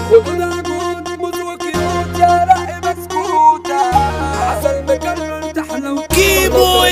خدود عجون موز وكيوت يا رأي بسكوتة عسل مكرر تحلى كيمو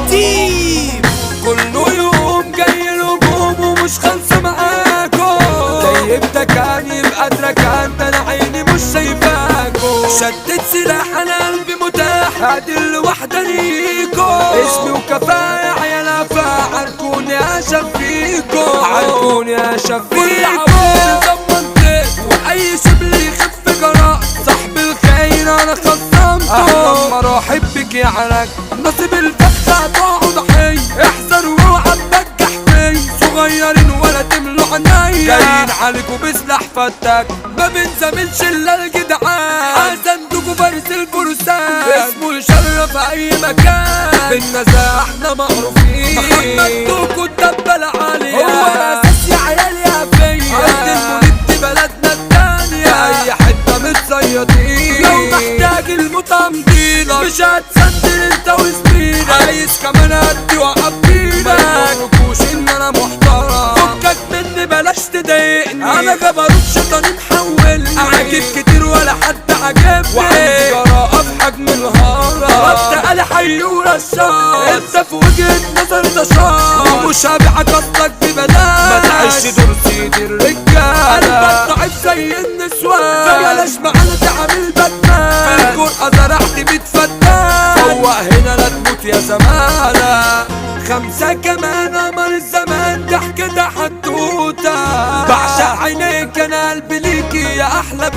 الديب كله يوم جاي الهجوم ومش خالصة معاكو جايبتك كان يبقى تركان ده انا عيني مش شايفاكو شدت سلاح انا قلبي متاح ادي الوحدة ليكو اسمي وكفاية عيال افاع عاركوني اشفيكو عاركوني اشفيكو ضمنت واي شبل يخف جراء صاحب الخير انا خصمته اهلا مرحب بك يا عرك نصيب الفخ هتقعد ضحية احذر واوعى تبجح فيا صغيرين ولا تملوا عينيا جايين عليكوا بسلاح فتك ما بنزاملش الا الجدعان حسندكوا فارس الفرسان اسمه يشرف اي مكان بالنزاهة احنا معروفين محمد دوكو الدبة العالية هو الاساس يا عيال يا فيا قد المولد بلدنا التانية اي حتة متصيدين لو محتاج المتمضيلة مش هتسندل انت وزميلك عايز كمان ادي وعبيلك ما يفرقوش ان انا محترم فكك مني بلاش تضايقني انا جبروت شيطاني محولني اعاجب كتير ولا حد عجبني وعندي جراءة في حجم الهرم ضربت قلي حي ورشاش انت في وجهة نظري ده شر ومش هبيعك اصلك ببلاش ما تعيش دور سيدي الرجالة قلبك ضعيف زي النسوان فبلاش معانا تعمل باتمان في الجرأة زرعت ميت فتان فوق هنا لا تموت يا زمالة خمسة كمان قمر الزمان ضحكة حدوتة بعشق عينيك انا قلبي ليكي يا احلى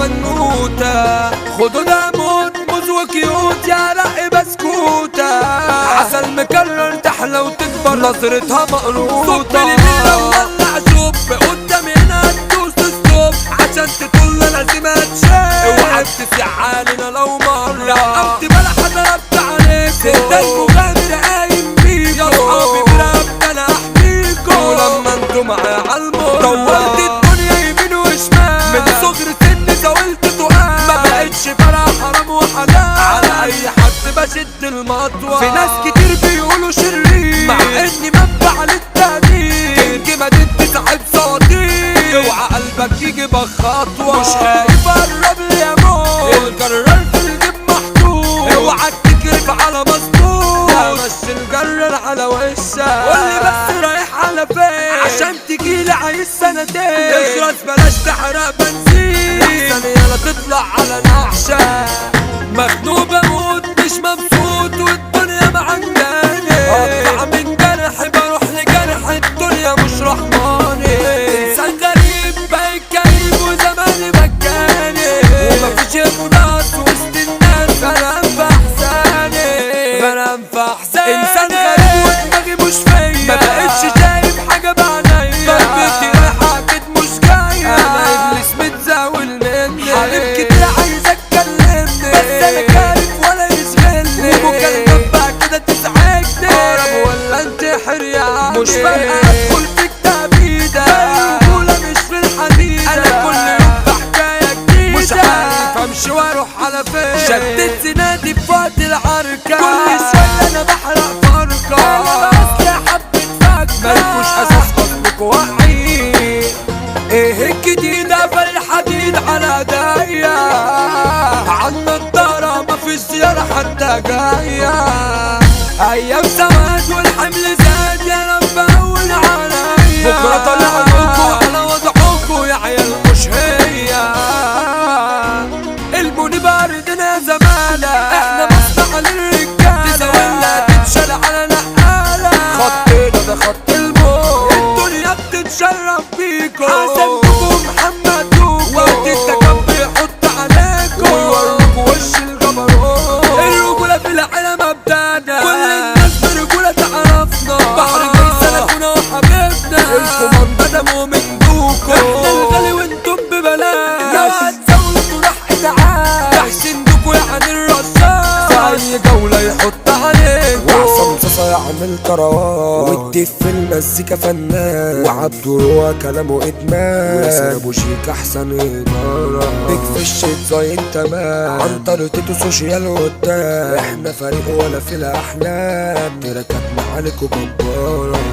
بنوتة خدوا ليمون موز وكيوت يا رق بسكوتة عسل مكرر تحلى وتكبر نظرتها مقروطة صب لي بينا وولع شوب قدامي هنا هتدوس ستوب عشان تطل لازم اتشاف اوعى تسيع علينا لو مرة رقبت بلا حدا ربت عليك انت المغامر قايم بيكو يا صحابي برقبت انا احميكو ولما انتوا معايا عالمرة دورت الدنيا يمين وشمال من صغر سني زاولت تقال ما بقتش فرع حرام وحلال على اي حد بشد المطوة في ناس كتير بيقولوا شرير مع اني منبع للتقدير كنج مدينتي صاحب صديق اوعى قلبك يجي بخطوة مش خايف قرب لي يا موت الجرار في الجيب محطوط اوعى تكرف على مظبوط لا مش الجرار على وشك قولي بس رايح على فين عشان تجيلي عايز سنتين اخرس بلاش تحرق بنزين احسن يلا تطلع على نعشة مخنوق بموت مش مبسوط والدنيا معجناني اقطع من جرحي بروح لجرح الدنيا مش رحماني انسان غريب بقى كئيب وزماني مكاني ومفيش مناس وسط الناس بنام في احزاني بنام في احزاني انسان غريب ودماغي مش فيا ما بقتش شايف حاجه بعينيا قلبي رايحه اكيد مش جايه انا ابليس متزاول مني حبيب كتير عايز اتكلمني بس انا كارف ولا يشغلني ومكالمة بقى كده تزعجني اقرب ولا انتحر يا عمي مش فارقه ادخل في كتابيده الرجوله مش في الحديده انا كل يوم بحكايه جديده مش عارف امشي واروح على فين شدت زنادي في وقت العركه كل شويه انا بحرق فرقه انا بس حبه فكه مالكوش اساس اصلك واعيين ايه الجديد قفل الحديد على ايديا عن الدارة مفيش زيارة حتى جاية ايام سواد والحمل زاد يا رب هون عليا بكرة طلع لكم على وضعكم يا عيال مش هي الموني باردنا زمانة احنا مصنع للرجالة تزاولنا تتشال على نقالة خطينا ده خط الموت الدنيا بتتشرف بيكم حسنكم محمد دوكو وقت التكبر يحط عليكم ويوريكوا وش الجبروت الرجولة في العالم ابدانا كل الناس برجولة تعرفنا بحر جاي سلكونا وحبيبنا الكوماندا ده مؤمن دوكو احنا الغالي وانتم ببلاش لو هتزودوا راح اتعاد تحسين دوكو يعني الرشاش في اي جولة يحط عليك وعصام صاصا يعمل كروان والديف في المزيكا فنان وعبده هو كلامه ادمان وياسر ابو شيك احسن اداره بيك في الشيت زي انت مان عن طريقته سوشيال قدام احنا فريق ولا في الاحلام تراكات معالك وجباره